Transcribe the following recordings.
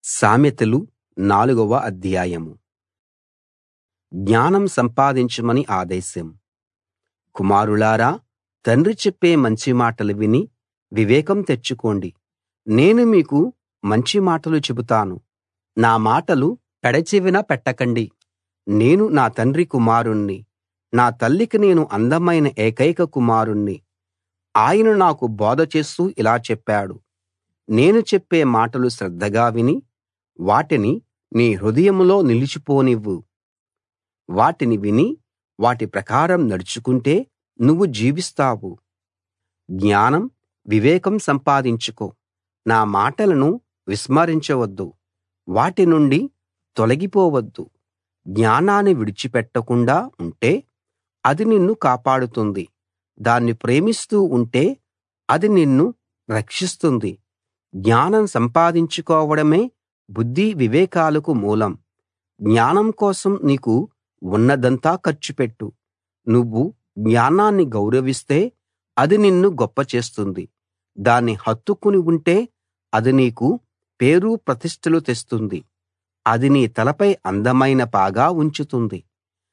సామెతలు నాలుగవ అధ్యాయం జ్ఞానం సంపాదించమని ఆదేశం కుమారులారా తండ్రి చెప్పే మంచి మాటలు విని వివేకం తెచ్చుకోండి నేను మీకు మంచి మాటలు చెబుతాను నా మాటలు పెడచెవిన పెట్టకండి నేను నా తండ్రి కుమారుణ్ణి నా తల్లికి నేను అందమైన ఏకైక కుమారుణ్ణి ఆయన నాకు బోధ చేస్తూ ఇలా చెప్పాడు నేను చెప్పే మాటలు శ్రద్ధగా విని వాటిని నీ హృదయంలో నిలిచిపోనివ్వు వాటిని విని వాటి ప్రకారం నడుచుకుంటే నువ్వు జీవిస్తావు జ్ఞానం వివేకం సంపాదించుకో నా మాటలను విస్మరించవద్దు వాటి నుండి తొలగిపోవద్దు జ్ఞానాన్ని విడిచిపెట్టకుండా ఉంటే అది నిన్ను కాపాడుతుంది దాన్ని ప్రేమిస్తూ ఉంటే అది నిన్ను రక్షిస్తుంది జ్ఞానం సంపాదించుకోవడమే బుద్ధి వివేకాలకు మూలం జ్ఞానం కోసం నీకు ఉన్నదంతా ఖర్చుపెట్టు నువ్వు జ్ఞానాన్ని గౌరవిస్తే అది నిన్ను గొప్ప చేస్తుంది దాన్ని హత్తుకుని ఉంటే అది నీకు పేరు ప్రతిష్టలు తెస్తుంది అది నీ తలపై అందమైన పాగా ఉంచుతుంది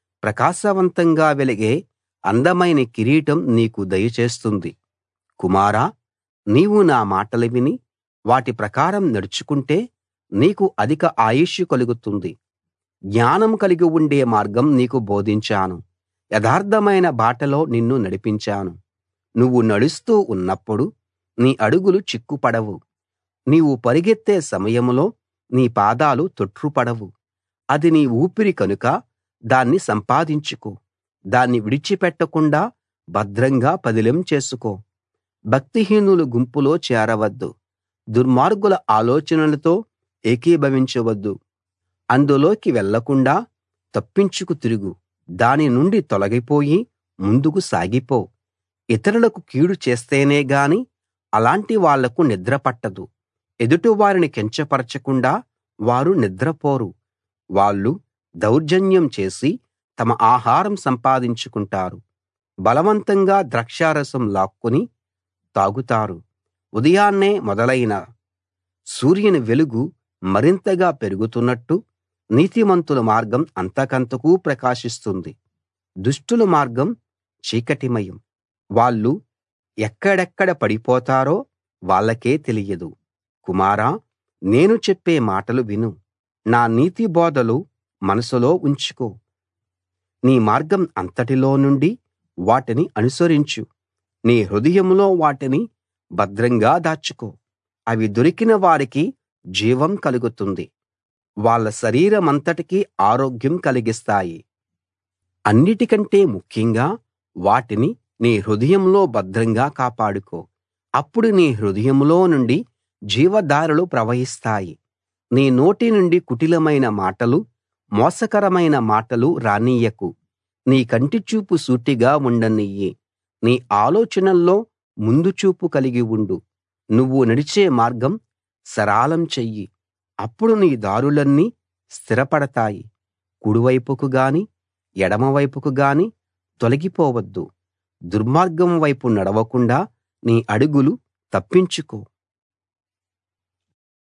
ప్రకాశవంతంగా వెలిగే అందమైన కిరీటం నీకు దయచేస్తుంది కుమారా నీవు నా మాటలు విని వాటి ప్రకారం నడుచుకుంటే నీకు అధిక ఆయుష్షు కలుగుతుంది జ్ఞానం కలిగి ఉండే మార్గం నీకు బోధించాను యథార్థమైన బాటలో నిన్ను నడిపించాను నువ్వు నడుస్తూ ఉన్నప్పుడు నీ అడుగులు చిక్కుపడవు నీవు పరిగెత్తే సమయంలో నీ పాదాలు తొట్రుపడవు అది నీ ఊపిరి కనుక దాన్ని సంపాదించుకో దాన్ని విడిచిపెట్టకుండా భద్రంగా పదిలం చేసుకో భక్తిహీనుల గుంపులో చేరవద్దు దుర్మార్గుల ఆలోచనలతో ఏకీభవించవద్దు అందులోకి వెళ్ళకుండా తప్పించుకు తిరుగు దాని నుండి తొలగిపోయి ముందుకు సాగిపో ఇతరులకు కీడు చేస్తేనే గాని అలాంటి వాళ్లకు నిద్ర పట్టదు ఎదుటివారిని కించపరచకుండా వారు నిద్రపోరు వాళ్ళు దౌర్జన్యం చేసి తమ ఆహారం సంపాదించుకుంటారు బలవంతంగా ద్రాక్షారసం లాక్కుని తాగుతారు ఉదయాన్నే మొదలైన సూర్యుని వెలుగు మరింతగా పెరుగుతున్నట్టు నీతిమంతుల మార్గం అంతకంతకూ ప్రకాశిస్తుంది దుష్టుల మార్గం చీకటిమయం వాళ్ళు ఎక్కడెక్కడ పడిపోతారో వాళ్ళకే తెలియదు కుమారా నేను చెప్పే మాటలు విను నా నీతి బోధలు మనసులో ఉంచుకో నీ మార్గం అంతటిలో నుండి వాటిని అనుసరించు నీ హృదయంలో వాటిని భద్రంగా దాచుకో అవి దొరికిన వారికి జీవం కలుగుతుంది వాళ్ళ శరీరమంతటికీ ఆరోగ్యం కలిగిస్తాయి అన్నిటికంటే ముఖ్యంగా వాటిని నీ హృదయంలో భద్రంగా కాపాడుకో అప్పుడు నీ హృదయంలో నుండి జీవధారలు ప్రవహిస్తాయి నీ నోటి నుండి కుటిలమైన మాటలు మోసకరమైన మాటలు రానియ్యకు నీ కంటి చూపు సూటిగా ఉండనియ్యి నీ ఆలోచనల్లో ముందు చూపు కలిగి ఉండు నువ్వు నడిచే మార్గం సరళం చెయ్యి అప్పుడు నీ దారులన్నీ స్థిరపడతాయి కుడివైపుకు గాని ఎడమవైపుకు గాని తొలగిపోవద్దు దుర్మార్గం వైపు నడవకుండా నీ అడుగులు తప్పించుకో